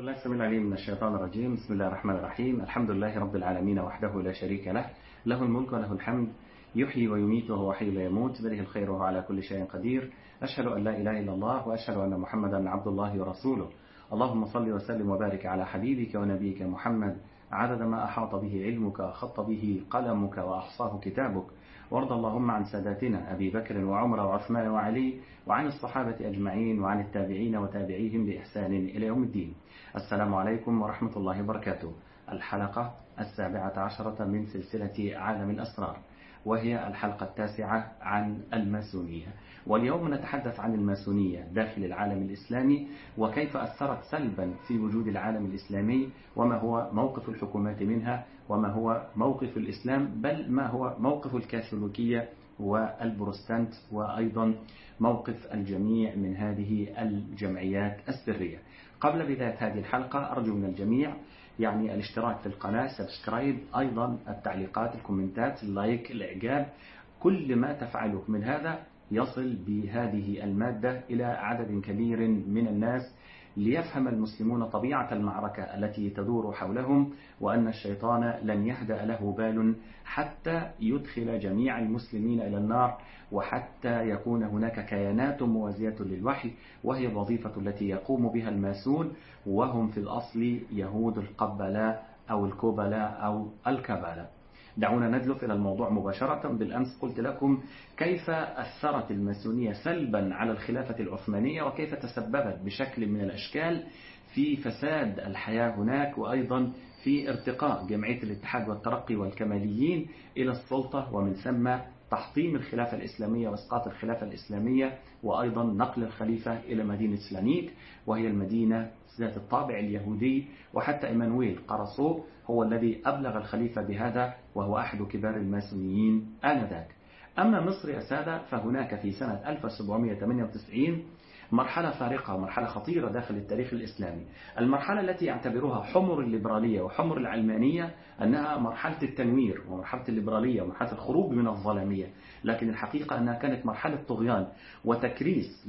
بالله السميع العليم من الشيطان الرجيم بسم الله الرحمن الرحيم الحمد لله رب العالمين وحده لا شريك له له الملك وله الحمد يحيي ويميت وهو حي لا يموت بله الخير وهو على كل شيء قدير أشهد أن لا إله إلا الله وأشهد أن محمدا عبد الله ورسوله اللهم صل وسلم وبارك على حبيبك ونبيك محمد عدد ما أحاط به علمك خط به قلمك وأحصاه كتابك وارض اللهم عن ساداتنا أبي بكر وعمر وعثمان وعلي وعن الصحابة أجمعين وعن التابعين وتابعيهم بإحسان إلى يوم الدين السلام عليكم ورحمة الله وبركاته الحلقة السابعة عشرة من سلسلة عالم الأسرار وهي الحلقة التاسعة عن الماسونية واليوم نتحدث عن الماسونية داخل العالم الإسلامي وكيف أثرت سلبا في وجود العالم الإسلامي وما هو موقف الحكومات منها وما هو موقف الإسلام بل ما هو موقف الكاثوليكية والبروستانت وأيضا موقف الجميع من هذه الجمعيات السرية قبل بداية هذه الحلقة أرجو من الجميع يعني الاشتراك في القناة سبسكرايب أيضا التعليقات الكومنتات اللايك الإعجاب كل ما تفعله من هذا يصل بهذه المادة إلى عدد كبير من الناس ليفهم المسلمون طبيعة المعركة التي تدور حولهم وأن الشيطان لن يهدأ له بال حتى يدخل جميع المسلمين إلى النار وحتى يكون هناك كيانات موازية للوحي وهي الوظيفة التي يقوم بها الماسون وهم في الأصل يهود القبلاء أو الكوبلاء أو الكبالة دعونا ندلف إلى الموضوع مباشرة بالأمس قلت لكم كيف أثرت الماسونية سلبا على الخلافة العثمانية وكيف تسببت بشكل من الأشكال في فساد الحياة هناك وأيضا في ارتقاء جمعية الاتحاد والترقي والكماليين إلى السلطة ومن ثم تحطيم الخلافة الإسلامية وإسقاط الخلافة الإسلامية وأيضا نقل الخليفة إلى مدينة سلانيك وهي المدينة ذات الطابع اليهودي وحتى إيمانويل قرصو هو الذي أبلغ الخليفة بهذا وهو أحد كبار الماسونيين آنذاك أما مصر يا سادة فهناك في سنة 1798 مرحلة فارقة مرحلة خطيرة داخل التاريخ الإسلامي المرحلة التي يعتبرها حمر الليبرالية وحمر العلمانية أنها مرحلة التنوير ومرحلة الليبرالية ومرحلة الخروج من الظلامية لكن الحقيقة أنها كانت مرحلة طغيان وتكريس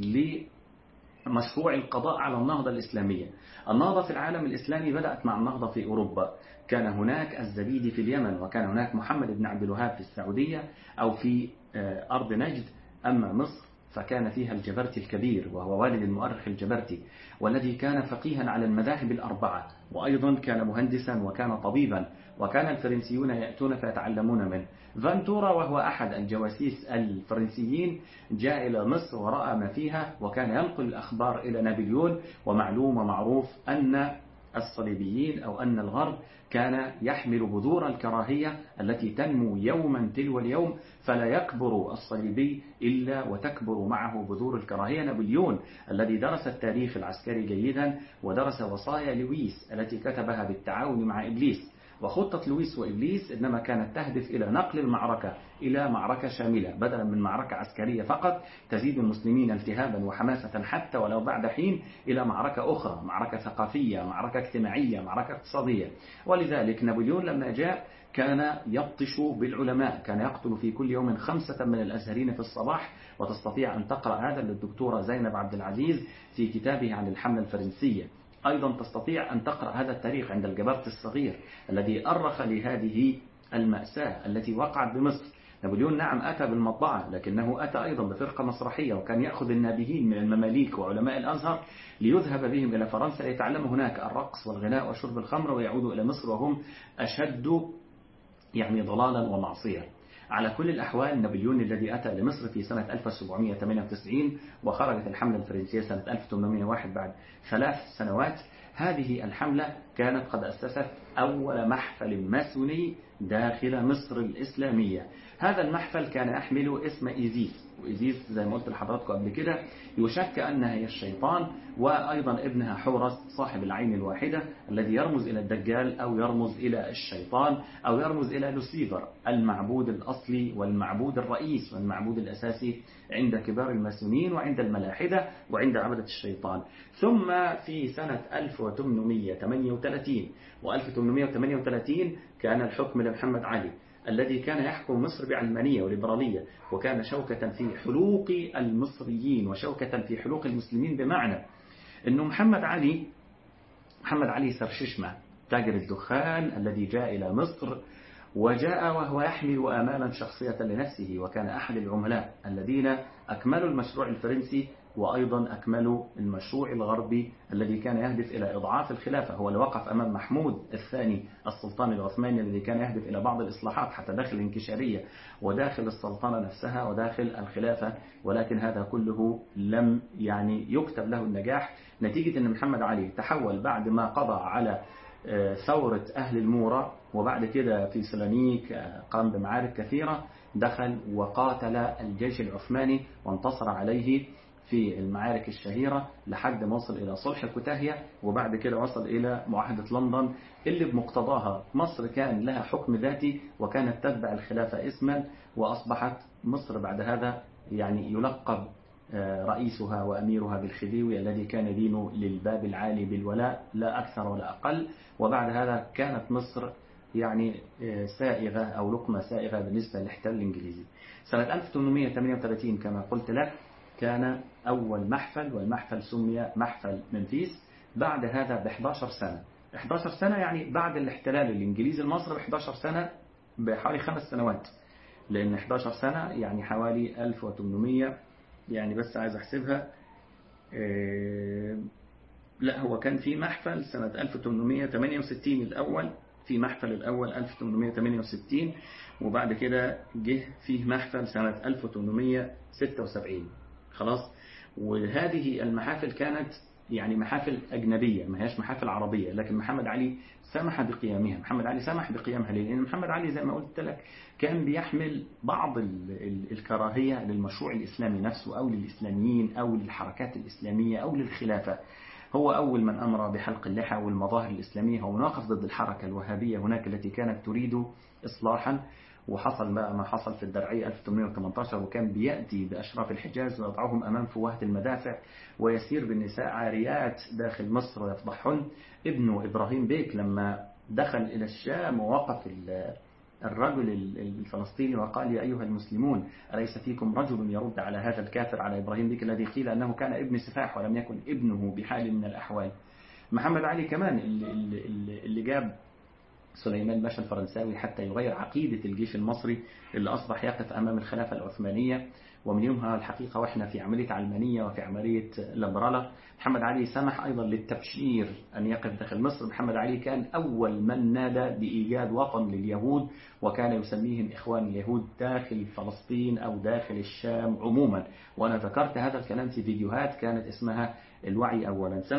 مشروع القضاء على النهضة الإسلامية النهضة في العالم الإسلامي بدأت مع النهضة في أوروبا كان هناك الزبيدي في اليمن وكان هناك محمد بن عبد الوهاب في السعودية أو في أرض نجد أما مصر فكان فيها الجبرتي الكبير وهو والد المؤرخ الجبرتي والذي كان فقيها على المذاهب الأربعة وأيضا كان مهندسا وكان طبيبا وكان الفرنسيون يأتون فيتعلمون منه فانتورا وهو أحد الجواسيس الفرنسيين جاء إلى مصر ورأى ما فيها وكان ينقل الأخبار إلى نابليون ومعلوم ومعروف أن الصليبيين أو أن الغرب كان يحمل بذور الكراهية التي تنمو يوما تلو اليوم فلا يكبر الصليبي إلا وتكبر معه بذور الكراهية نابليون الذي درس التاريخ العسكري جيدا ودرس وصايا لويس التي كتبها بالتعاون مع إبليس وخطة لويس وإبليس إنما كانت تهدف إلى نقل المعركة إلى معركة شاملة بدلا من معركة عسكرية فقط تزيد المسلمين التهابا وحماسة حتى ولو بعد حين إلى معركة أخرى معركة ثقافية معركة اجتماعية معركة اقتصادية ولذلك نابليون لما جاء كان يبطش بالعلماء كان يقتل في كل يوم خمسة من الأزهرين في الصباح وتستطيع أن تقرأ هذا للدكتورة زينب عبد العزيز في كتابه عن الحملة الفرنسية أيضا تستطيع أن تقرأ هذا التاريخ عند الجبرت الصغير الذي أرخ لهذه المأساة التي وقعت بمصر نابليون نعم أتى بالمطبعة لكنه أتى أيضا بفرقة مسرحية وكان يأخذ النابهين من المماليك وعلماء الأزهر ليذهب بهم إلى فرنسا ليتعلموا هناك الرقص والغناء وشرب الخمر ويعودوا إلى مصر وهم أشد يعني ضلالا ومعصية على كل الأحوال نابليون الذي أتى لمصر في سنة 1798 وخرجت الحملة الفرنسية سنة 1801 بعد ثلاث سنوات هذه الحملة كانت قد أسست أول محفل ماسوني داخل مصر الإسلامية هذا المحفل كان يحمل اسم إيزيس وإيزيس زي ما قلت لحضراتكم قبل كده يشك أنها هي الشيطان وأيضا ابنها حورس صاحب العين الواحدة الذي يرمز إلى الدجال أو يرمز إلى الشيطان أو يرمز إلى لوسيفر المعبود الأصلي والمعبود الرئيس والمعبود الأساسي عند كبار الماسونين وعند الملاحدة وعند عبدة الشيطان ثم في سنة 1838 و1838 كان الحكم لمحمد علي الذي كان يحكم مصر بعلمانية وليبرالية وكان شوكة في حلوق المصريين وشوكة في حلوق المسلمين بمعنى أنه محمد علي محمد علي سرششمة تاجر الدخان الذي جاء إلى مصر وجاء وهو يحمل آمالا شخصية لنفسه وكان أحد العملاء الذين أكملوا المشروع الفرنسي وأيضا أكملوا المشروع الغربي الذي كان يهدف إلى إضعاف الخلافة هو اللي وقف أمام محمود الثاني السلطان العثماني الذي كان يهدف إلى بعض الإصلاحات حتى داخل الانكشارية وداخل السلطنة نفسها وداخل الخلافة ولكن هذا كله لم يعني يكتب له النجاح نتيجة أن محمد علي تحول بعد ما قضى على ثورة أهل المورة وبعد كده في سلانيك قام بمعارك كثيرة دخل وقاتل الجيش العثماني وانتصر عليه في المعارك الشهيرة لحد ما وصل إلى صلح كوتاهية وبعد كده وصل إلى معاهدة لندن اللي بمقتضاها مصر كان لها حكم ذاتي وكانت تتبع الخلافة اسما وأصبحت مصر بعد هذا يعني يلقب رئيسها وأميرها بالخديوي الذي كان دينه للباب العالي بالولاء لا أكثر ولا أقل وبعد هذا كانت مصر يعني سائغة أو لقمة سائغة بالنسبة للاحتلال الإنجليزي سنة 1838 كما قلت لك كان أول محفل والمحفل سمي محفل منفيس بعد هذا ب 11 سنة 11 سنة يعني بعد الاحتلال الإنجليزي لمصر ب 11 سنة بحوالي خمس سنوات لأن 11 سنة يعني حوالي 1800 يعني بس عايز أحسبها إيه لا هو كان في محفل سنة 1868 الأول في محفل الأول 1868 وبعد كده جه فيه محفل سنة 1876 خلاص وهذه المحافل كانت يعني محافل أجنبية ما هيش محافل عربية لكن محمد علي سمح بقيامها محمد علي سمح بقيامها ليه؟ لأن محمد علي زي ما قلت لك كان بيحمل بعض ال ال الكراهية للمشروع الإسلامي نفسه أو للإسلاميين أو للحركات الإسلامية أو للخلافة هو أول من أمر بحلق اللحى والمظاهر الإسلامية هو ناقف ضد الحركة الوهابية هناك التي كانت تريد إصلاحا وحصل بقى ما حصل في الدرعية 1818 وكان بيأتي بأشراف الحجاز ويضعهم أمام فوهة المدافع ويسير بالنساء عاريات داخل مصر ويفضحهن ابنه إبراهيم بيك لما دخل إلى الشام ووقف الرجل الفلسطيني وقال يا أيها المسلمون أليس فيكم رجل يرد على هذا الكافر على إبراهيم بيك الذي قيل أنه كان ابن سفاح ولم يكن ابنه بحال من الأحوال محمد علي كمان اللي, اللي, اللي جاب سليمان باشا الفرنساوي حتى يغير عقيدة الجيش المصري اللي أصبح يقف أمام الخلافة العثمانية ومن يومها الحقيقة وإحنا في عملية علمانية وفي عملية لبرالة محمد علي سمح أيضا للتبشير أن يقف داخل مصر محمد علي كان أول من نادى بإيجاد وطن لليهود وكان يسميهم إخوان اليهود داخل فلسطين أو داخل الشام عموما وأنا ذكرت هذا الكلام في فيديوهات كانت اسمها الوعي أولا سنة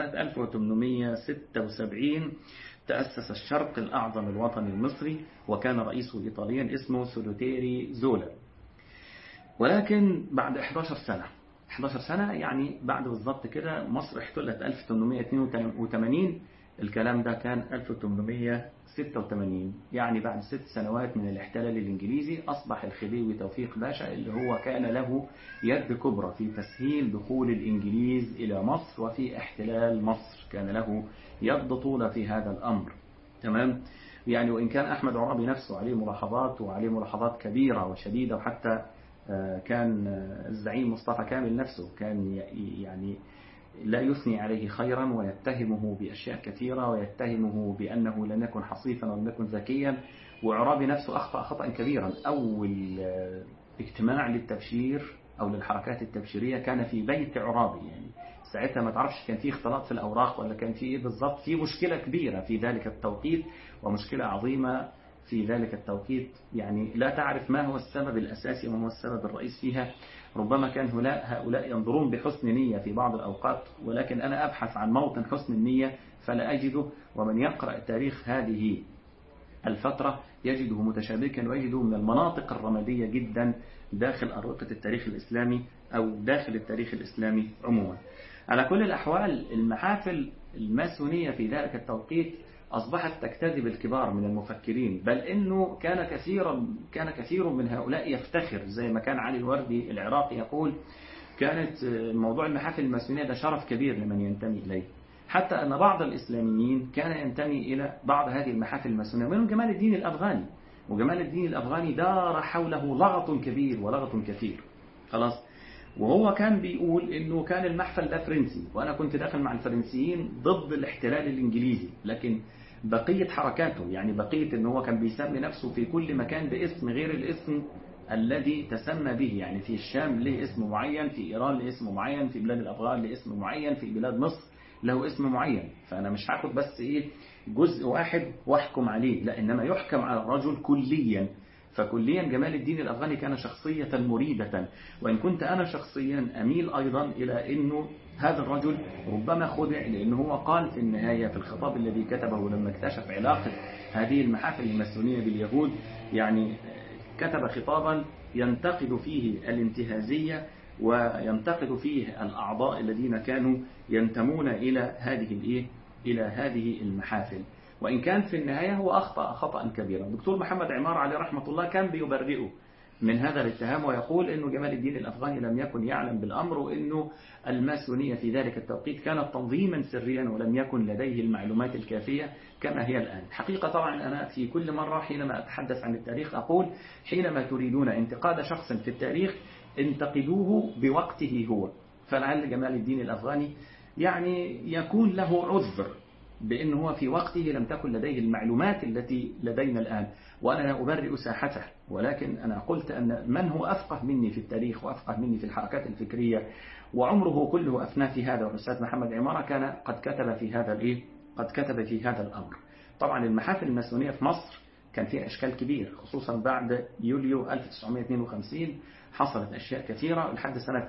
1876 تأسس الشرق الأعظم الوطني المصري وكان رئيسه إيطاليا اسمه سولوتيري زولا ولكن بعد 11 سنة 11 سنة يعني بعد بالضبط كده مصر احتلت 1882 الكلام ده كان 1886 يعني بعد ست سنوات من الاحتلال الإنجليزي أصبح الخديوي توفيق باشا اللي هو كان له يد كبرى في تسهيل دخول الإنجليز إلى مصر وفي احتلال مصر كان له يد طولة في هذا الأمر تمام يعني وإن كان أحمد عرابي نفسه عليه ملاحظات وعليه ملاحظات كبيرة وشديدة وحتى كان الزعيم مصطفى كامل نفسه كان يعني لا يثني عليه خيرا ويتهمه بأشياء كثيرة ويتهمه بأنه لم يكن حصيفا ولم يكن ذكيا وعرابي نفسه أخطأ خطأ كبيرا أول اجتماع للتبشير أو للحركات التبشيرية كان في بيت عرابي يعني ساعتها ما تعرفش كان في اختلاط في الأوراق ولا كان في إيه بالضبط في مشكلة كبيرة في ذلك التوقيت ومشكلة عظيمة في ذلك التوقيت يعني لا تعرف ما هو السبب الأساسي وما هو السبب الرئيس فيها ربما كان هؤلاء ينظرون بحسن نية في بعض الأوقات ولكن أنا أبحث عن موطن حسن النية فلا أجده ومن يقرأ تاريخ هذه الفترة يجده متشابكا ويجده من المناطق الرمادية جدا داخل أروقة التاريخ الإسلامي أو داخل التاريخ الإسلامي عموما على كل الأحوال المحافل الماسونية في ذلك التوقيت أصبحت تجتذب الكبار من المفكرين بل إنه كان كثيرا كان كثير من هؤلاء يفتخر زي ما كان علي الوردي العراقي يقول كانت موضوع المحافل الماسونية ده شرف كبير لمن ينتمي إليه حتى أن بعض الإسلاميين كان ينتمي إلى بعض هذه المحافل الماسونية منهم جمال الدين الأفغاني وجمال الدين الأفغاني دار حوله لغط كبير ولغط كثير خلاص وهو كان بيقول انه كان المحفل ده فرنسي وانا كنت داخل مع الفرنسيين ضد الاحتلال الانجليزي لكن بقية حركاته يعني بقية ان هو كان بيسمي نفسه في كل مكان باسم غير الاسم الذي تسمى به يعني في الشام له اسم معين في ايران له اسم معين في بلاد الافغان له اسم معين في بلاد مصر له اسم معين فانا مش هاخد بس ايه جزء واحد واحكم عليه لا انما يحكم على الرجل كليا فكليا جمال الدين الأفغاني كان شخصية مريدة وإن كنت أنا شخصيا أميل أيضا إلى أنه هذا الرجل ربما خدع لأنه هو قال في النهاية في الخطاب الذي كتبه لما اكتشف علاقة هذه المحافل الماسونية باليهود يعني كتب خطابا ينتقد فيه الانتهازية وينتقد فيه الأعضاء الذين كانوا ينتمون إلى هذه الإيه؟ إلى هذه المحافل وإن كان في النهاية هو أخطأ خطأ كبيرا دكتور محمد عمار عليه رحمة الله كان بيبرئه من هذا الاتهام ويقول أنه جمال الدين الأفغاني لم يكن يعلم بالأمر وأنه الماسونية في ذلك التوقيت كانت تنظيما سريا ولم يكن لديه المعلومات الكافية كما هي الآن حقيقة طبعا أنا في كل مرة حينما أتحدث عن التاريخ أقول حينما تريدون انتقاد شخص في التاريخ انتقدوه بوقته هو فلعل جمال الدين الأفغاني يعني يكون له عذر بأن هو في وقته لم تكن لديه المعلومات التي لدينا الآن وأنا لا أبرئ ساحته ولكن أنا قلت أن من هو أفقه مني في التاريخ وأفقه مني في الحركات الفكرية وعمره كله أفنى في هذا والأستاذ محمد عمارة كان قد كتب في هذا الإيه؟ قد كتب في هذا الأمر طبعا المحافل الماسونية في مصر كان فيها إشكال كبير خصوصا بعد يوليو 1952 حصلت أشياء كثيرة لحد سنة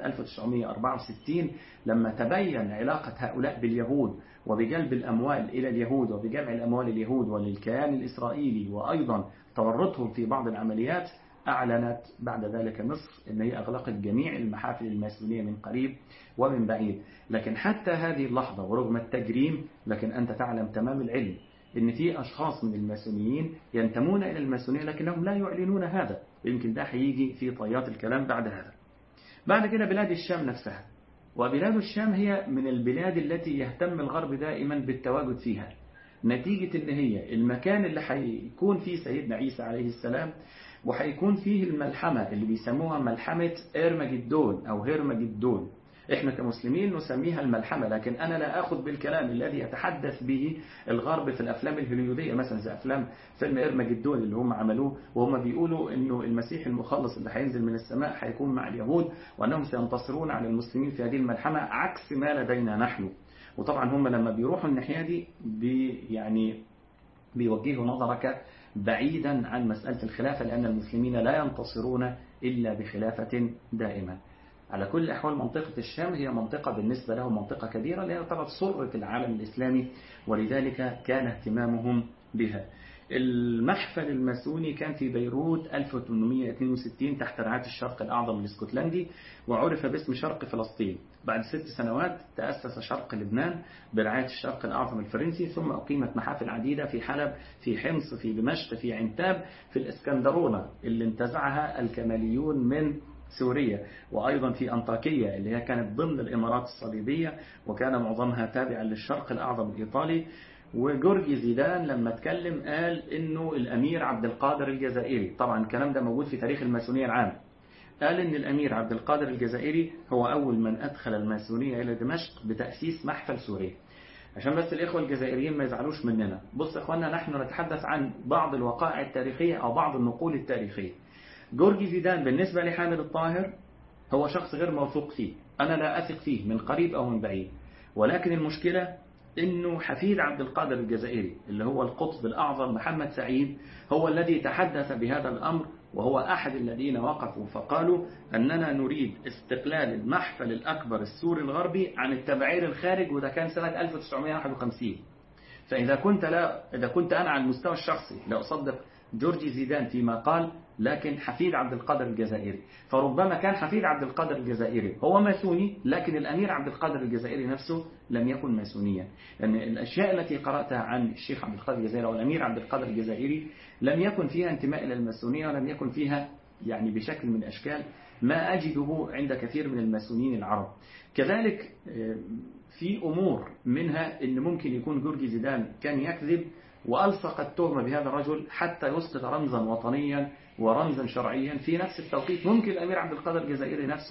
1964 لما تبين علاقة هؤلاء باليهود وبجلب الأموال إلى اليهود وبجمع الأموال اليهود وللكيان الإسرائيلي وأيضا تورطهم في بعض العمليات أعلنت بعد ذلك مصر أن هي أغلقت جميع المحافل الماسونية من قريب ومن بعيد لكن حتى هذه اللحظة ورغم التجريم لكن أنت تعلم تمام العلم ان في اشخاص من الماسونيين ينتمون الى الماسونيه لكنهم لا يعلنون هذا يمكن ده هيجي في طيات الكلام بعد هذا بعد كده بلاد الشام نفسها وبلاد الشام هي من البلاد التي يهتم الغرب دائما بالتواجد فيها نتيجة ان هي المكان اللي هيكون فيه سيدنا عيسى عليه السلام وهيكون فيه الملحمة اللي بيسموها ملحمة إرمجدون أو هيرمجدون احنا كمسلمين نسميها الملحمة لكن انا لا اخذ بالكلام الذي يتحدث به الغرب في الافلام الهوليودية مثلا زي افلام فيلم ارمجدون اللي هم عملوه وهم بيقولوا انه المسيح المخلص اللي هينزل من السماء هيكون مع اليهود وانهم سينتصرون على المسلمين في هذه الملحمة عكس ما لدينا نحن وطبعا هم لما بيروحوا الناحية دي بي يعني بيوجهوا نظرك بعيدا عن مسألة الخلافة لأن المسلمين لا ينتصرون إلا بخلافة دائمة على كل الأحوال منطقة الشام هي منطقة بالنسبة له منطقة كبيرة لأنها طبعا سرة العالم الإسلامي ولذلك كان اهتمامهم بها المحفل الماسوني كان في بيروت 1862 تحت رعاية الشرق الأعظم الاسكتلندي وعرف باسم شرق فلسطين بعد ست سنوات تأسس شرق لبنان برعاية الشرق الأعظم الفرنسي ثم أقيمت محافل عديدة في حلب في حمص في دمشق في عنتاب في الإسكندرونة اللي انتزعها الكماليون من سوريا وأيضا في أنطاكية اللي هي كانت ضمن الإمارات الصليبية وكان معظمها تابعا للشرق الأعظم الإيطالي وجورجي زيدان لما اتكلم قال انه الامير عبد القادر الجزائري طبعا الكلام ده موجود في تاريخ الماسونية العام قال ان الامير عبد القادر الجزائري هو اول من ادخل الماسونية الى دمشق بتأسيس محفل سوريا عشان بس الإخوة الجزائريين ما يزعلوش مننا بص يا إخواننا نحن نتحدث عن بعض الوقائع التاريخية أو بعض النقول التاريخية جورجي زيدان بالنسبة لحامد الطاهر هو شخص غير موثوق فيه أنا لا أثق فيه من قريب أو من بعيد ولكن المشكلة انه حفيد عبد القادر الجزائري اللي هو القطب الاعظم محمد سعيد هو الذي تحدث بهذا الامر وهو احد الذين وقفوا فقالوا اننا نريد استقلال المحفل الاكبر السوري الغربي عن التبعير الخارج وده كان سنة 1951 فاذا كنت لا اذا كنت انا على المستوى الشخصي لا اصدق جورجي زيدان فيما قال لكن حفيد عبد القادر الجزائري فربما كان حفيد عبد القادر الجزائري هو ماسوني لكن الأمير عبد القادر الجزائري نفسه لم يكن ماسونيا لأن يعني الأشياء التي قرأتها عن الشيخ عبد القادر الجزائري أو الأمير عبد القادر الجزائري لم يكن فيها انتماء إلى الماسونية ولم يكن فيها يعني بشكل من الأشكال ما أجده عند كثير من الماسونيين العرب كذلك في أمور منها أن ممكن يكون جورجي زيدان كان يكذب وألصق التهمة بهذا الرجل حتى يسقط رمزا وطنيا ورمزا شرعيا في نفس التوقيت ممكن الأمير عبد القادر الجزائري نفسه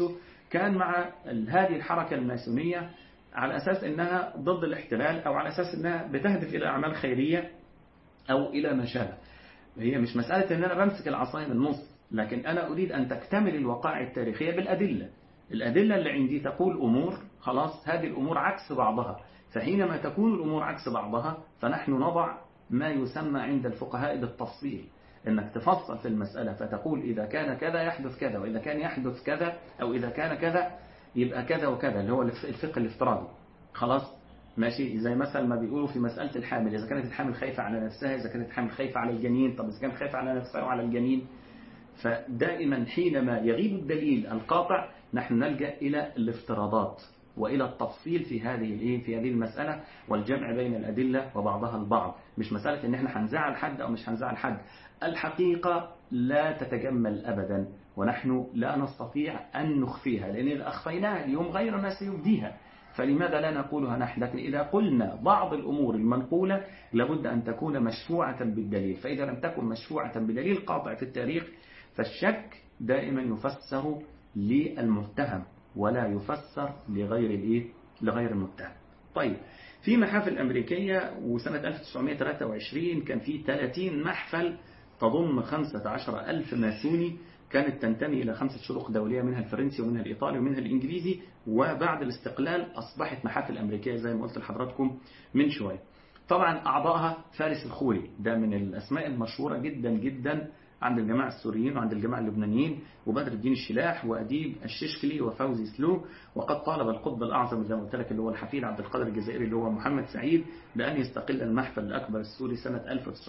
كان مع هذه الحركة الماسونية على أساس أنها ضد الاحتلال أو على أساس أنها بتهدف إلى أعمال خيرية أو إلى ما شابه هي مش مسألة أن أنا بمسك العصاية من النص لكن أنا أريد أن تكتمل الوقائع التاريخية بالأدلة الأدلة اللي عندي تقول أمور خلاص هذه الأمور عكس بعضها فحينما تكون الأمور عكس بعضها فنحن نضع ما يسمى عند الفقهاء بالتفصيل انك تفصل في المسألة فتقول إذا كان كذا يحدث كذا وإذا كان يحدث كذا أو إذا كان كذا يبقى كذا وكذا اللي هو الفقه الافتراضي خلاص ماشي زي مثلا ما بيقولوا في مسألة الحامل إذا كانت الحامل خايفة على نفسها إذا كانت الحامل خايفة على الجنين طب إذا كانت خايفة على نفسها وعلى الجنين فدائما حينما يغيب الدليل القاطع نحن نلجأ إلى الافتراضات وإلى التفصيل في هذه الايه في هذه المسألة والجمع بين الأدلة وبعضها البعض مش مسألة إن احنا هنزعل حد أو مش هنزعل حد الحقيقة لا تتجمل أبدا ونحن لا نستطيع أن نخفيها لأن إذا أخفيناها اليوم غيرنا سيبديها فلماذا لا نقولها نحن لكن إذا قلنا بعض الأمور المنقولة لابد أن تكون مشفوعة بالدليل فإذا لم تكن مشفوعة بدليل قاطع في التاريخ فالشك دائما يفسر للمتهم ولا يفسر لغير الايه لغير المتهم طيب في محافل أمريكية وسنة 1923 كان في 30 محفل تضم 15 ألف ماسوني كانت تنتمي إلى خمسة شروق دولية منها الفرنسي ومنها الإيطالي ومنها الإنجليزي وبعد الاستقلال أصبحت محافل أمريكية زي ما قلت لحضراتكم من شوية طبعا أعضائها فارس الخوري ده من الأسماء المشهورة جدا جدا عند الجماعة السوريين وعند الجماعة اللبنانيين وبدر الدين الشلاح وأديب الششكلي وفوزي سلو وقد طالب القطب الأعظم زي ما قلت لك اللي هو الحفيد عبد القادر الجزائري اللي هو محمد سعيد بأن يستقل المحفل الأكبر السوري سنة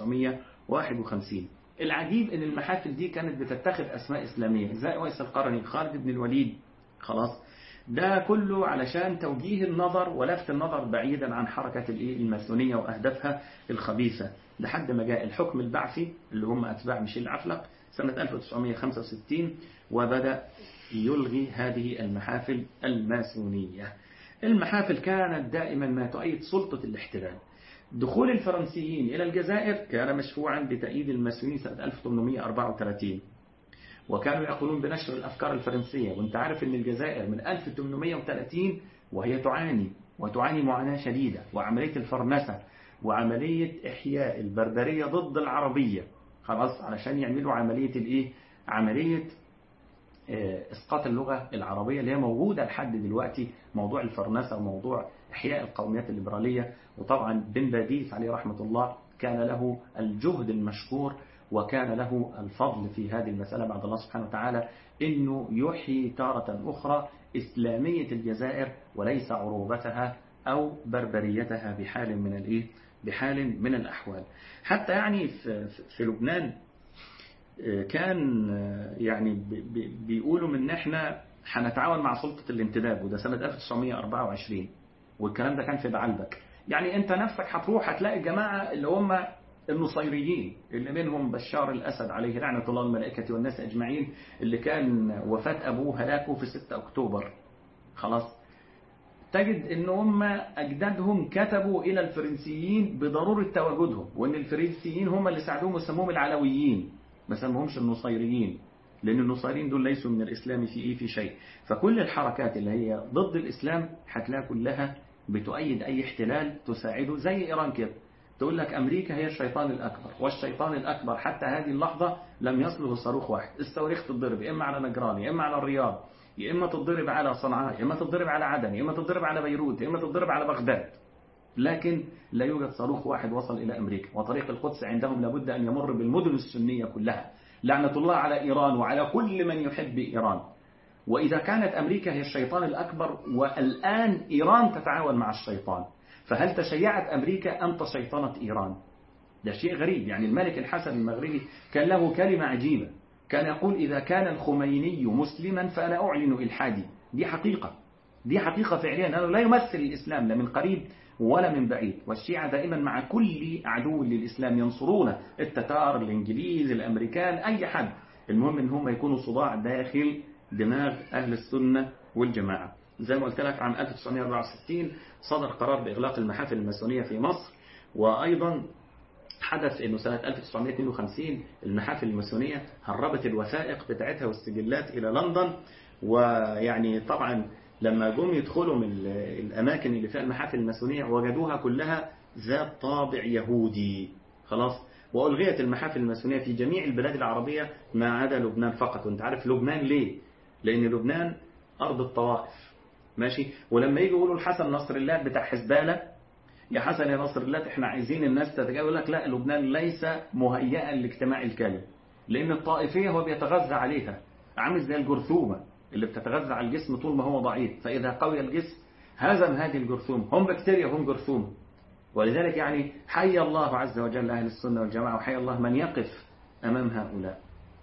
1951 العجيب ان المحافل دي كانت بتتخذ أسماء إسلامية زي ويس القرني خالد بن الوليد خلاص ده كله علشان توجيه النظر ولفت النظر بعيدا عن حركة الماسونية وأهدافها الخبيثة لحد ما جاء الحكم البعثي اللي هم أتباع ميشيل العفلق سنة 1965 وبدأ يلغي هذه المحافل الماسونية المحافل كانت دائما ما تؤيد سلطة الاحتلال دخول الفرنسيين إلى الجزائر كان مشفوعا بتأييد الماسونيين سنة 1834 وكانوا يقولون بنشر الأفكار الفرنسية وانت عارف ان الجزائر من 1830 وهي تعاني وتعاني معاناة شديدة وعملية الفرنسة وعملية إحياء البربرية ضد العربية خلاص علشان يعملوا عملية الإيه عملية إسقاط اللغة العربية اللي هي موجودة لحد دلوقتي موضوع الفرنسة وموضوع إحياء القوميات الليبرالية وطبعا بن باديس عليه رحمة الله كان له الجهد المشكور وكان له الفضل في هذه المسألة بعد الله سبحانه وتعالى إنه يحيي تارة أخرى إسلامية الجزائر وليس عروبتها أو بربريتها بحال من الإيه بحال من الأحوال حتى يعني في, في لبنان كان يعني بيقولوا من احنا هنتعاون مع سلطة الانتداب وده سنة 1924 والكلام ده كان في بعلبك يعني انت نفسك هتروح هتلاقي الجماعة اللي هم النصيريين اللي منهم بشار الأسد عليه لعنة الله الملائكة والناس أجمعين اللي كان وفاة أبوه هلاكه في 6 أكتوبر خلاص تجد ان هم أجدادهم كتبوا إلى الفرنسيين بضرورة تواجدهم وأن الفرنسيين هم اللي ساعدوهم وسموهم العلويين ما سموهمش النصيريين لأن النصيريين دول ليسوا من الإسلام في إيه في شيء فكل الحركات اللي هي ضد الإسلام هتلاقي كلها بتؤيد أي احتلال تساعده زي إيران كده تقول لك أمريكا هي الشيطان الأكبر والشيطان الأكبر حتى هذه اللحظة لم يصله صاروخ واحد الصواريخ تتضرب إما على نجران يا إما على الرياض يا إما تتضرب على صنعاء يا إما تتضرب على عدن يا إما تتضرب على بيروت يا إما تتضرب على بغداد لكن لا يوجد صاروخ واحد وصل إلى أمريكا وطريق القدس عندهم لابد أن يمر بالمدن السنية كلها لعنة الله على إيران وعلى كل من يحب إيران وإذا كانت أمريكا هي الشيطان الأكبر والآن إيران تتعاون مع الشيطان فهل تشيعت أمريكا أم تشيطنت إيران ده شيء غريب يعني الملك الحسن المغربي كان له كلمة عجيبة كان يقول إذا كان الخميني مسلما فأنا أعلن إلحادي دي حقيقة دي حقيقة فعليا أنه لا يمثل الإسلام لا من قريب ولا من بعيد والشيعة دائما مع كل عدو للإسلام ينصرونه التتار الإنجليز الأمريكان أي حد المهم أن هم يكونوا صداع داخل دماغ أهل السنة والجماعة زي ما قلت لك عام 1964 صدر قرار بإغلاق المحافل الماسونية في مصر وأيضا حدث أنه سنة 1952 المحافل الماسونية هربت الوثائق بتاعتها والسجلات إلى لندن ويعني طبعا لما جم يدخلوا من الأماكن اللي فيها المحافل الماسونية وجدوها كلها ذات طابع يهودي خلاص وألغيت المحافل الماسونية في جميع البلاد العربية ما عدا لبنان فقط وانت عارف لبنان ليه لأن لبنان أرض الطوائف ماشي ولما يجي يقولوا الحسن نصر الله بتاع حزبالة يا حسن يا نصر الله احنا عايزين الناس تتجاوز لك لا لبنان ليس مهيئا لاجتماع الكلم لأن الطائفية هو بيتغذى عليها عامل زي الجرثومة اللي بتتغذى على الجسم طول ما هو ضعيف فإذا قوي الجسم هزم هذه الجرثوم هم بكتيريا هم جرثوم ولذلك يعني حي الله عز وجل أهل السنة والجماعة وحي الله من يقف أمام هؤلاء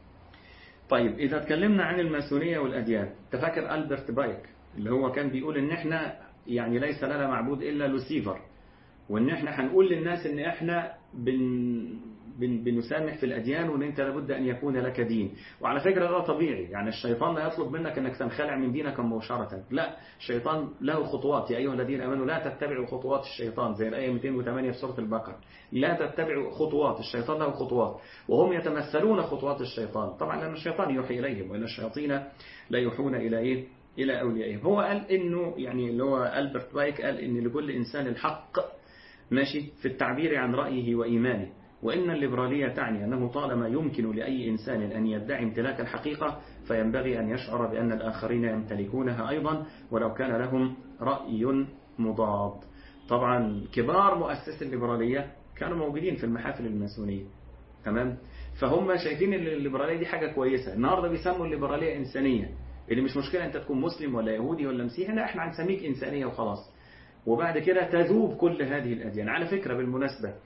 طيب إذا تكلمنا عن الماسونية والأديان تفكر ألبرت بايك اللي هو كان بيقول إن إحنا يعني ليس لنا معبود إلا لوسيفر وإن إحنا هنقول للناس إن إحنا بن بنسامح في الأديان وإن أنت لابد أن يكون لك دين وعلى فكرة ده طبيعي يعني الشيطان لا يطلب منك أنك تنخلع من دينك مباشرة لا الشيطان له خطوات يا أيها الذين أمنوا لا تتبعوا خطوات الشيطان زي الآية 208 في سورة البقرة لا تتبعوا خطوات الشيطان له خطوات وهم يتمثلون خطوات الشيطان طبعا لأن الشيطان يوحي إليهم وإن الشياطين لا يوحون إلى إيه إلى أوليائهم هو قال إنه يعني اللي هو ألبرت بايك قال إن لكل إنسان الحق ماشي في التعبير عن رأيه وإيمانه وإن الليبرالية تعني أنه طالما يمكن لأي إنسان أن يدعي امتلاك الحقيقة فينبغي أن يشعر بأن الآخرين يمتلكونها أيضا ولو كان لهم رأي مضاد طبعا كبار مؤسسي الليبرالية كانوا موجودين في المحافل الماسونية تمام فهم شايفين ان الليبرالية دي حاجة كويسة النهاردة بيسموا الليبرالية إنسانية اللي مش مشكلة أنت تكون مسلم ولا يهودي ولا مسيحي لا احنا هنسميك إنسانية وخلاص وبعد كده تذوب كل هذه الأديان على فكرة بالمناسبة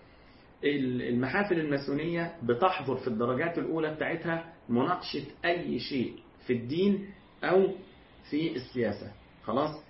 المحافل الماسونية بتحظر في الدرجات الأولى بتاعتها مناقشة أي شيء في الدين أو في السياسة خلاص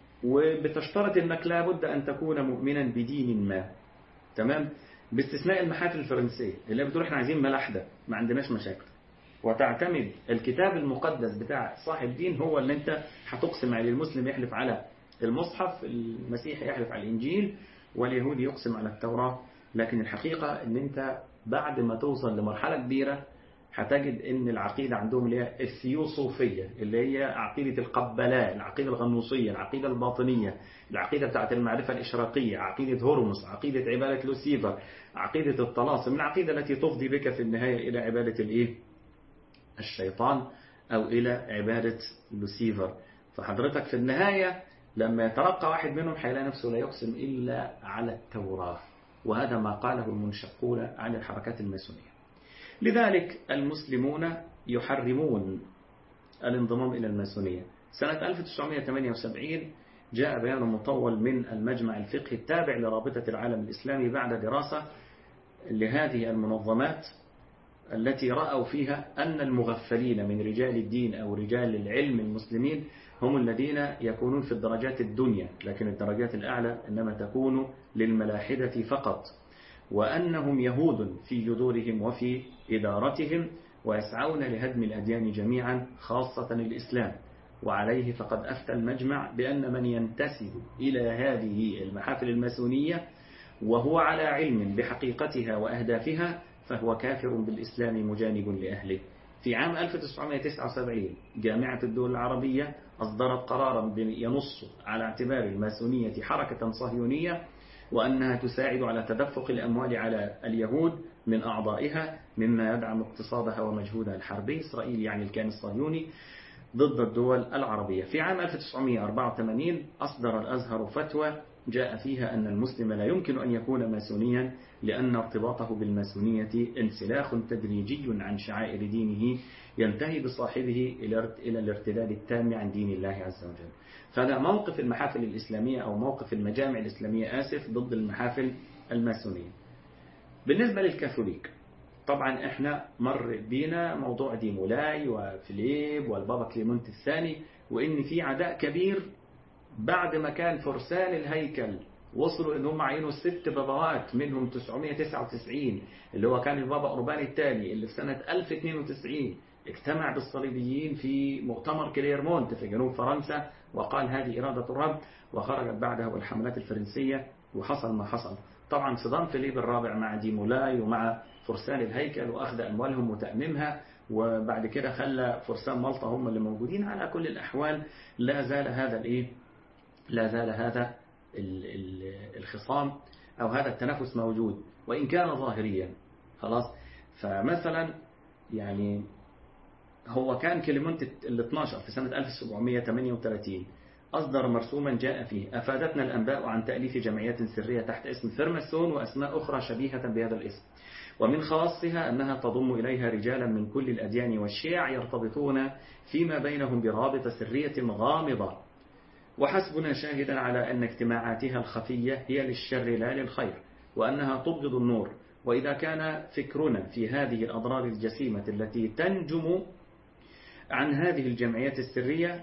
وبتشترط أنك لابد أن تكون مؤمنا بدين ما تمام باستثناء المحافل الفرنسية اللي بتقول احنا عايزين ملاحدة ما عندناش مشاكل وتعتمد الكتاب المقدس بتاع صاحب دين هو اللي انت هتقسم عليه المسلم يحلف على المصحف المسيحي يحلف على الإنجيل واليهودي يقسم على التوراة لكن الحقيقة ان انت بعد ما توصل لمرحلة كبيرة هتجد ان العقيدة عندهم اللي هي الثيوصوفية اللي هي عقيدة القبلاء العقيدة الغنوصية العقيدة الباطنية العقيدة بتاعت المعرفة الإشراقية عقيدة هورموس عقيدة عبادة لوسيفر عقيدة الطلاسم العقيدة التي تفضي بك في النهاية إلى عبادة الإيه؟ الشيطان أو إلى عبادة لوسيفر فحضرتك في النهاية لما يترقى واحد منهم هيلاقي نفسه لا يقسم إلا على التوراة وهذا ما قاله المنشقون عن الحركات الماسونية لذلك المسلمون يحرمون الانضمام إلى الماسونية سنة 1978 جاء بيان مطول من المجمع الفقهي التابع لرابطة العالم الإسلامي بعد دراسة لهذه المنظمات التي رأوا فيها أن المغفلين من رجال الدين أو رجال العلم المسلمين هم الذين يكونون في الدرجات الدنيا لكن الدرجات الأعلى إنما تكون للملاحدة فقط وأنهم يهود في جذورهم وفي إدارتهم ويسعون لهدم الأديان جميعا خاصة الإسلام وعليه فقد أفتى المجمع بأن من ينتسب إلى هذه المحافل الماسونية وهو على علم بحقيقتها وأهدافها فهو كافر بالإسلام مجانب لأهله في عام 1979 جامعة الدول العربية أصدرت قرارا ينص على اعتبار الماسونية حركة صهيونية وأنها تساعد على تدفق الأموال على اليهود من أعضائها مما يدعم اقتصادها ومجهودها الحربي إسرائيل يعني الكيان الصهيوني ضد الدول العربية في عام 1984 أصدر الأزهر فتوى جاء فيها أن المسلم لا يمكن أن يكون ماسونيا لأن ارتباطه بالماسونية انسلاخ تدريجي عن شعائر دينه ينتهي بصاحبه إلى الارتداد التام عن دين الله عز وجل فهذا موقف المحافل الإسلامية أو موقف المجامع الإسلامية آسف ضد المحافل الماسونية بالنسبة للكاثوليك طبعا احنا مر بينا موضوع ديمولاي وفيليب والبابا كليمونت الثاني وان في عداء كبير بعد ما كان فرسان الهيكل وصلوا ان هم عينوا ست باباوات منهم 999 اللي هو كان البابا أوربان الثاني اللي في سنة 1092 اجتمع بالصليبيين في مؤتمر كليرمونت في جنوب فرنسا وقال هذه إرادة الرب وخرجت بعدها الحملات الفرنسية وحصل ما حصل طبعا صدام فيليب الرابع مع ديمولاي ومع فرسان الهيكل وأخذ أموالهم وتأميمها وبعد كده خلى فرسان مالطا هم اللي موجودين على كل الأحوال لا زال هذا الإيه لا زال هذا الخصام أو هذا التنافس موجود وإن كان ظاهريا خلاص فمثلا يعني هو كان كليمنت ال 12 في سنة 1738 أصدر مرسوما جاء فيه أفادتنا الأنباء عن تأليف جمعيات سرية تحت اسم ثرمسون وأسماء أخرى شبيهة بهذا الاسم ومن خواصها أنها تضم إليها رجالا من كل الأديان والشيع يرتبطون فيما بينهم برابطة سرية غامضة وحسبنا شاهدا على أن اجتماعاتها الخفية هي للشر لا للخير وأنها تبغض النور وإذا كان فكرنا في هذه الأضرار الجسيمة التي تنجم عن هذه الجمعيات السرية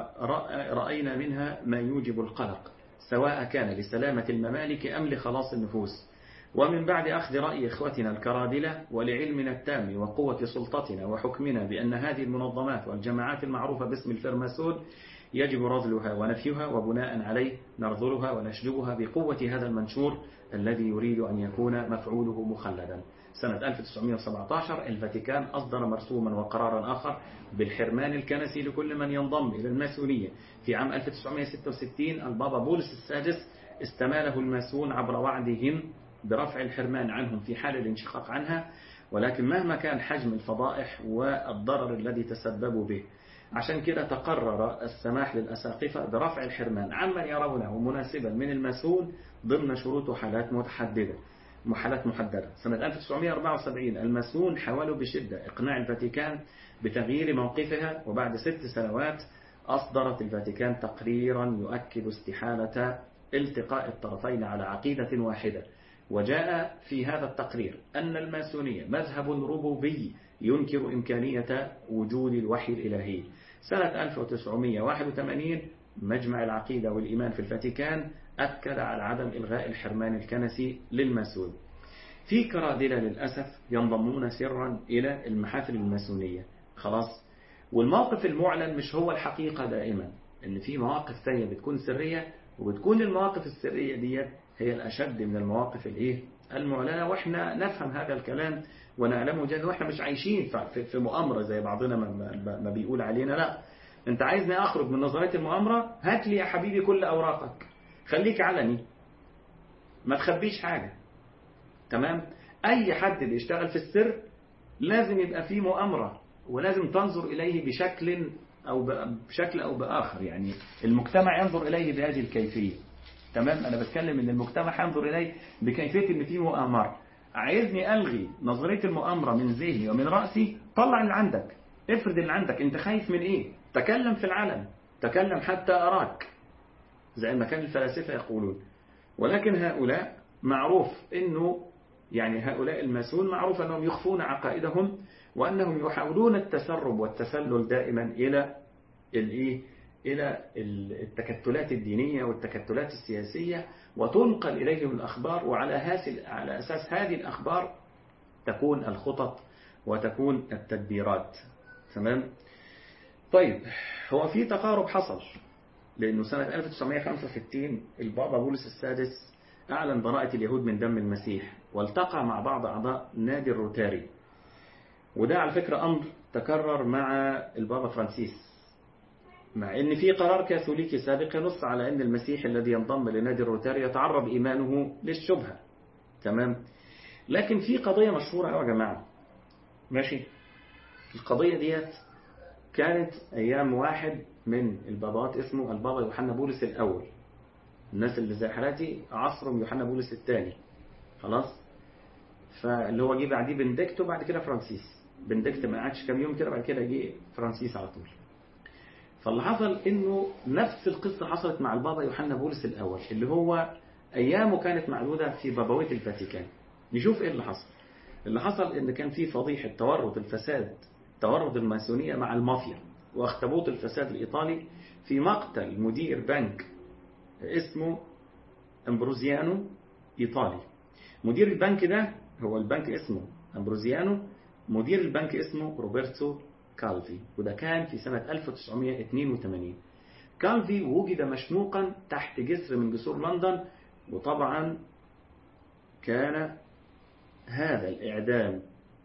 فرأينا منها ما يوجب القلق سواء كان لسلامة الممالك أم لخلاص النفوس ومن بعد أخذ رأي إخوتنا الكرادلة ولعلمنا التام وقوة سلطتنا وحكمنا بأن هذه المنظمات والجماعات المعروفة باسم الفرماسون يجب رذلها ونفيها وبناء عليه نرذلها ونشجبها بقوة هذا المنشور الذي يريد أن يكون مفعوله مخلدا سنة 1917 الفاتيكان أصدر مرسوما وقرارا آخر بالحرمان الكنسي لكل من ينضم إلى الماسونية في عام 1966 البابا بولس السادس استماله الماسون عبر وعدهم برفع الحرمان عنهم في حال الانشقاق عنها ولكن مهما كان حجم الفضائح والضرر الذي تسببوا به عشان كده تقرر السماح للأساقفة برفع الحرمان عمن يرونه مناسبا من المسؤول ضمن شروط وحالات متحددة محالات محددة سنة 1974 المسؤول حاولوا بشدة إقناع الفاتيكان بتغيير موقفها وبعد ست سنوات أصدرت الفاتيكان تقريرا يؤكد استحالة التقاء الطرفين على عقيدة واحدة وجاء في هذا التقرير أن الماسونية مذهب ربوبي ينكر إمكانية وجود الوحي الإلهي سنة 1981 مجمع العقيدة والإيمان في الفاتيكان أكد على عدم إلغاء الحرمان الكنسي للماسون في كرادلة للأسف ينضمون سرا إلى المحافل الماسونية خلاص والموقف المعلن مش هو الحقيقة دائما ان في مواقف ثانية بتكون سرية وبتكون المواقف السرية ديت هي الأشد من المواقف الايه المعلنة واحنا نفهم هذا الكلام ونعلمه جدا واحنا مش عايشين في مؤامرة زي بعضنا ما بيقول علينا لا انت عايزني اخرج من نظرية المؤامرة هات لي يا حبيبي كل اوراقك خليك علني ما تخبيش حاجة تمام اي حد بيشتغل في السر لازم يبقى فيه مؤامرة ولازم تنظر اليه بشكل او بشكل او باخر يعني المجتمع ينظر اليه بهذه الكيفية تمام انا بتكلم ان المجتمع ينظر اليه بكيفية ان في مؤامرة عايزني ألغي نظرية المؤامرة من ذهني ومن رأسي طلع اللي عندك افرض اللي عندك انت خايف من ايه تكلم في العلن تكلم حتى أراك زي ما كان الفلاسفة يقولون ولكن هؤلاء معروف انه يعني هؤلاء الماسون معروف أنهم يخفون عقائدهم وأنهم يحاولون التسرب والتسلل دائما إلى الإيه إلى التكتلات الدينية والتكتلات السياسية وتنقل إليهم الأخبار وعلى على أساس هذه الأخبار تكون الخطط وتكون التدبيرات تمام طيب هو في تقارب حصل لأنه سنة 1965 البابا بولس السادس أعلن براءة اليهود من دم المسيح والتقى مع بعض أعضاء نادي الروتاري وده على فكرة أمر تكرر مع البابا فرانسيس مع ان في قرار كاثوليكي سابق ينص على ان المسيح الذي ينضم لنادي الروتاري يتعرض ايمانه للشبهه تمام لكن في قضيه مشهوره قوي يا جماعه ماشي القضيه ديت كانت ايام واحد من البابات اسمه البابا يوحنا بولس الاول الناس اللي زي حالاتي عصرهم يوحنا بولس الثاني خلاص فاللي هو جه بعديه بندكت وبعد كده فرانسيس بندكت ما قعدش كام يوم كده بعد كده جه فرانسيس على طول فاللي حصل انه نفس القصة حصلت مع البابا يوحنا بولس الاول اللي هو ايامه كانت معدودة في بابوية الفاتيكان نشوف ايه اللي حصل اللي حصل ان كان في فضيحة تورط الفساد تورط الماسونية مع المافيا واخطبوط الفساد الايطالي في مقتل مدير بنك اسمه امبروزيانو ايطالي مدير البنك ده هو البنك اسمه امبروزيانو مدير البنك اسمه روبرتو كالفي وده كان في سنة 1982 كالفي وجد مشنوقا تحت جسر من جسور لندن وطبعا كان هذا الإعدام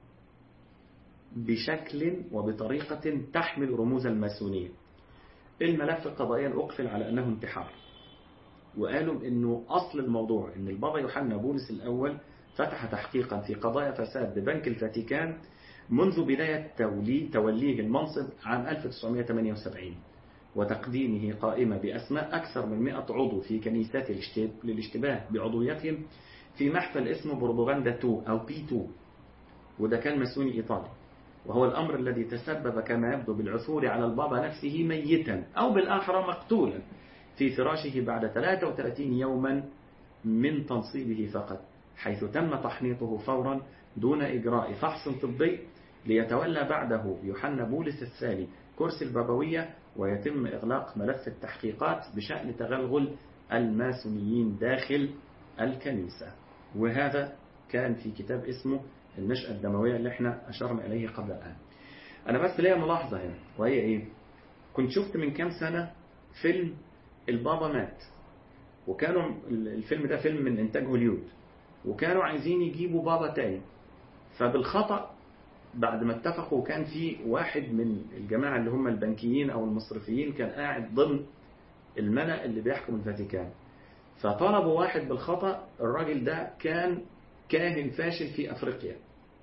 بشكل وبطريقة تحمل رموز الماسونية الملف قضائيا أقفل على أنه انتحار وقالوا أنه أصل الموضوع أن البابا يوحنا بولس الأول فتح تحقيقا في قضايا فساد ببنك الفاتيكان منذ بداية توليه المنصب عام 1978 وتقديمه قائمة بأسماء أكثر من 100 عضو في كنيسات للاشتباه بعضويتهم في محفل اسمه بربغاندا 2 أو بي 2 وده كان مسوني إيطالي وهو الأمر الذي تسبب كما يبدو بالعثور على البابا نفسه ميتا أو بالآخرة مقتولا في فراشه بعد 33 يوما من تنصيبه فقط حيث تم تحنيطه فورا دون إجراء فحص طبي ليتولى بعده يوحنا بولس الثاني كرسي البابوية ويتم إغلاق ملف التحقيقات بشأن تغلغل الماسونيين داخل الكنيسة وهذا كان في كتاب اسمه النشأة الدموية اللي احنا أشرنا إليه قبل الآن أنا بس ليا ملاحظة هنا وهي إيه كنت شفت من كام سنة فيلم البابا مات وكانوا الفيلم ده فيلم من إنتاج هوليود وكانوا عايزين يجيبوا بابا تاني فبالخطأ بعد ما اتفقوا كان في واحد من الجماعة اللي هم البنكيين أو المصرفيين كان قاعد ضمن الملأ اللي بيحكم الفاتيكان فطلبوا واحد بالخطأ الراجل ده كان كاهن فاشل في أفريقيا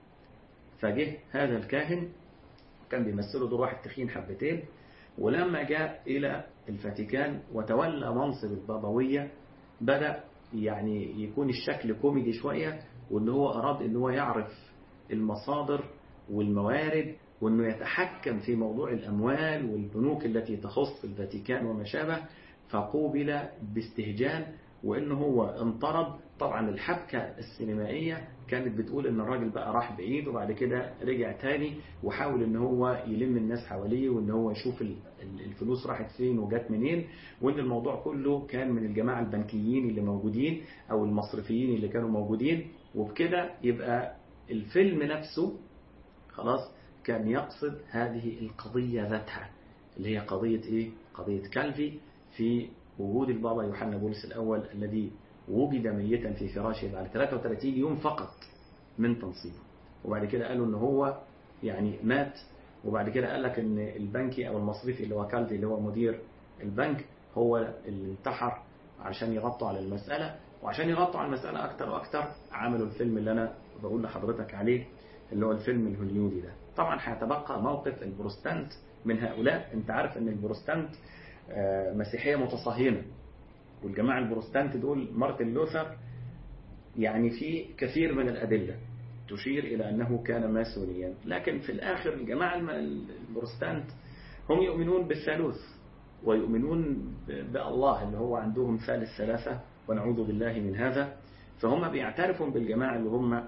فجه هذا الكاهن كان بيمثله دور واحد تخين حبتين ولما جاء إلى الفاتيكان وتولى منصب البابوية بدأ يعني يكون الشكل كوميدي شوية وإن هو أراد إن هو يعرف المصادر والموارد وأنه يتحكم في موضوع الأموال والبنوك التي تخص الفاتيكان وما شابه فقوبل باستهجان وأنه هو انطرد طبعا الحبكة السينمائية كانت بتقول ان الراجل بقى راح بعيد وبعد كده رجع تاني وحاول ان هو يلم الناس حواليه وان هو يشوف الفلوس راحت فين وجات منين وان الموضوع كله كان من الجماعة البنكيين اللي موجودين او المصرفيين اللي كانوا موجودين وبكده يبقى الفيلم نفسه خلاص كان يقصد هذه القضية ذاتها اللي هي قضية ايه قضية كالفي في وجود البابا يوحنا بولس الأول الذي وجد ميتا في فراشه بعد 33 يوم فقط من تنصيبه وبعد كده قالوا ان هو يعني مات وبعد كده قال لك ان البنكي او المصرفي اللي هو كالدي اللي هو مدير البنك هو اللي انتحر عشان يغطوا على المسألة وعشان يغطوا على المسألة أكتر وأكتر عملوا الفيلم اللي أنا بقول لحضرتك عليه اللي هو الفيلم الهوليودي ده طبعا هيتبقى موقف البروستانت من هؤلاء انت عارف ان البروستانت مسيحية متصهينة والجماعة البروستانت دول مارتن لوثر يعني في كثير من الأدلة تشير إلى أنه كان ماسونيا لكن في الآخر الجماعة البروستانت هم يؤمنون بالثالوث ويؤمنون بالله اللي هو عندهم ثالث ثلاثة ونعوذ بالله من هذا فهم بيعترفوا بالجماعة اللي هم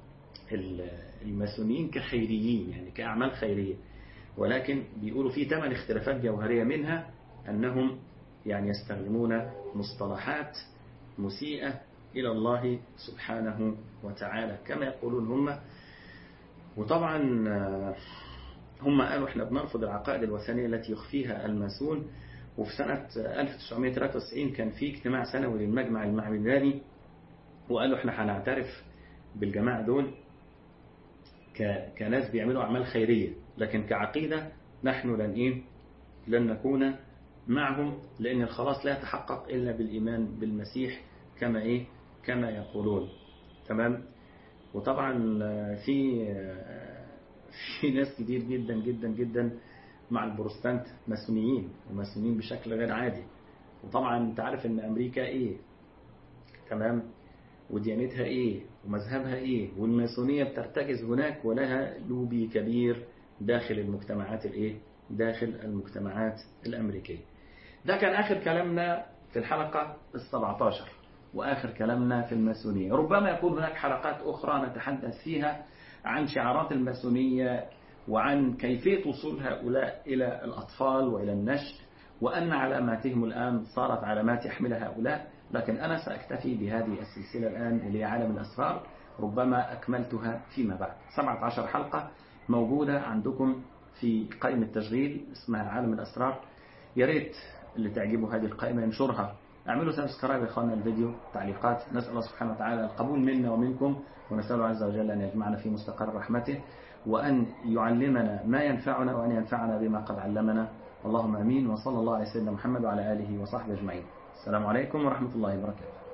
الماسونيين كخيريين يعني كأعمال خيرية ولكن بيقولوا في ثمان اختلافات جوهرية منها أنهم يعني يستخدمون مصطلحات مسيئة إلى الله سبحانه وتعالى كما يقولون هم وطبعا هم قالوا احنا بنرفض العقائد الوثنية التي يخفيها الماسون وفي سنة 1993 كان في اجتماع سنوي للمجمع المعمداني وقالوا احنا هنعترف بالجماعة دول كناس بيعملوا أعمال خيرية لكن كعقيدة نحن لن إيه لن نكون معهم لأن الخلاص لا يتحقق إلا بالإيمان بالمسيح كما إيه كما يقولون تمام وطبعا في في ناس كتير جدا جدا جدا مع البروستانت ماسونيين وماسونيين بشكل غير عادي وطبعا انت عارف ان امريكا ايه تمام وديانتها ايه ومذهبها ايه والماسونية بترتكز هناك ولها لوبي كبير داخل المجتمعات الايه داخل المجتمعات الامريكية ده كان اخر كلامنا في الحلقة ال17 واخر كلامنا في الماسونية ربما يكون هناك حلقات اخرى نتحدث فيها عن شعارات الماسونية وعن كيفية وصول هؤلاء إلى الأطفال وإلى النشء وأن علاماتهم الآن صارت علامات يحملها هؤلاء لكن أنا سأكتفي بهذه السلسلة الآن اللي هي عالم الأسرار ربما أكملتها فيما بعد 17 حلقة موجودة عندكم في قائمة تشغيل اسمها عالم الأسرار يا ريت اللي تعجبه هذه القائمة ينشرها اعملوا سبسكرايب يا إخواننا الفيديو تعليقات نسأل الله سبحانه وتعالى القبول منا ومنكم ونسأله عز وجل أن يجمعنا في مستقر رحمته وأن يعلمنا ما ينفعنا وأن ينفعنا بما قد علمنا اللهم أمين وصلى الله على سيدنا محمد وعلى آله وصحبه أجمعين السلام عليكم ورحمة الله وبركاته